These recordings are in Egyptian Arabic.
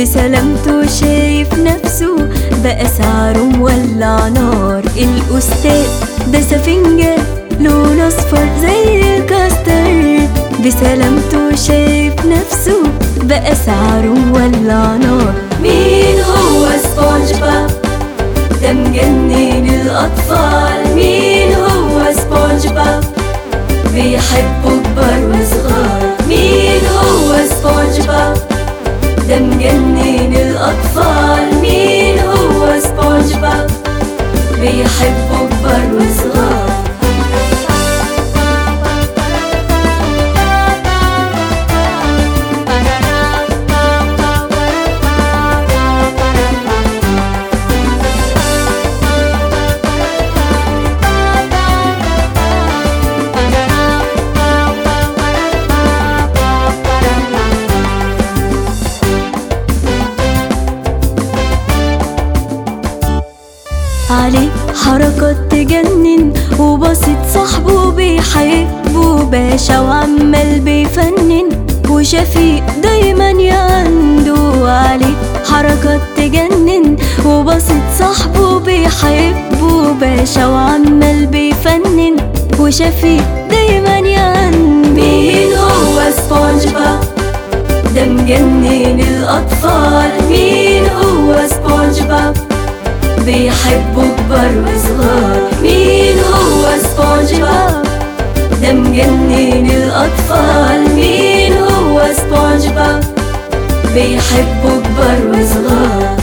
بسلامته شايف نفسه بقى سعره مولع نار الأستاذ ده سفنجة لونه أصفر زي الكاستر بسلامته شايف نفسه بقى سعره مولع نار مين هو سبونج بوب ده مجنن الأطفال مين هو سبونج بوب بيحبوا كبار وصغار مين هو سبونج بوب ده مجنن الأطفال مين هو سبونج بوب بيحبوا كبار وصغار عليه حركات تجنن وبسيط صاحبه بيحبه باشا وعمال بيفنن وشفيق دايما عنده عليه حركات تجنن وبسيط صاحبه بيحبه باشا وعمال بيفنن وشفيق دايما عنده مين هو سبونج بوب ده مجنن الأطفال مين هو سبونج بوب بيحبوا كبار وصغار مين هو سبونج بوب ده مجنن الأطفال مين هو سبونج بوب بيحبوا كبار وصغار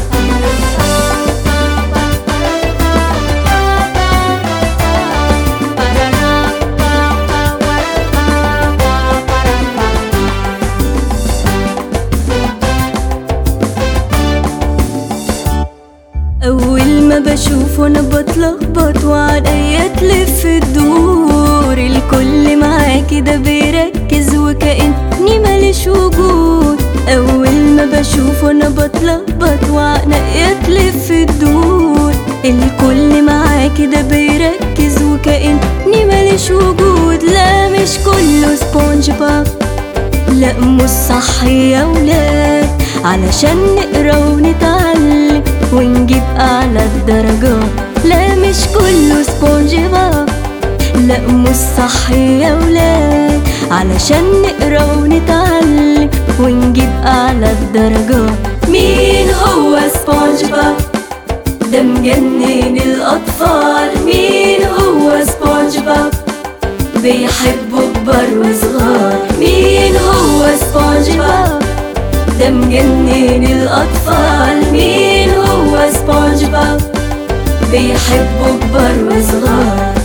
أول ما بشوفه أنا بتلخبط وعليا تلف الدور الكل معاه كده بيركز وكأني ماليش وجود أول ما بشوفه أنا بتلخبط وعليا تلف الدور الكل معاه كده بيركز وكأني ماليش وجود لا مش كله سبونج بوب لا مش صح يا ولاد علشان نقرا ونتعلم ونجيب اعلى الدرجات لا مش كله سبونج بوب لا مش صح يا ولاد علشان نقرا ونتعلم ونجيب اعلى الدرجات مين هو سبونج بوب ده مجنن الاطفال مين هو سبونج بوب بيحبوا كبار وصغار مين هو سبونج بوب ده مجنن الأطفال مين هو سبونج بوب بيحبوا كبار وصغار